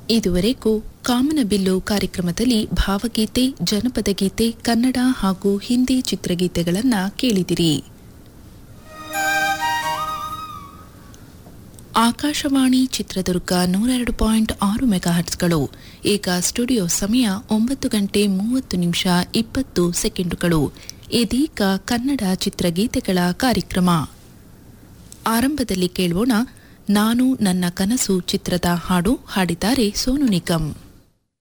ಇದುವರೆಗೂ ಕಾಮನಬಿಲ್ಲು ಕಾರ್ಯಕ್ರಮದಲ್ಲಿ ಭಾವಗೀತೆ ಜನಪದ ಗೀತೆ ಕನ್ನಡ ಹಾಗೂ ಹಿಂದಿ ಚಿತ್ರಗೀತೆಗಳನ್ನು ಕೇಳಿದಿರಿ ಆಕಾಶವಾಣಿ ಚಿತ್ರದುರ್ಗ ನೂರೆರಡು ಪಾಯಿಂಟ್ ಆರು ಮೆಗಾಹರ್ಟ್ಸ್ಗಳು ಈಗ ಸ್ಟುಡಿಯೋ ಸಮಯ ಒಂಬತ್ತು ಗಂಟೆ ಮೂವತ್ತು ನಿಮಿಷ ಇಪ್ಪತ್ತು ಸೆಕೆಂಡುಗಳು ಇದೀಗ ಕನ್ನಡ ಚಿತ್ರಗೀತೆಗಳ ಕಾರ್ಯಕ್ರಮ ಆರಂಭದಲ್ಲಿ ಕೇಳೋಣ ನಾನು ನನ್ನ ಕನಸು ಚಿತ್ರದ ಹಾಡು ಹಾಡಿದ್ದಾರೆ ಸೋನು ನಿಗಮ್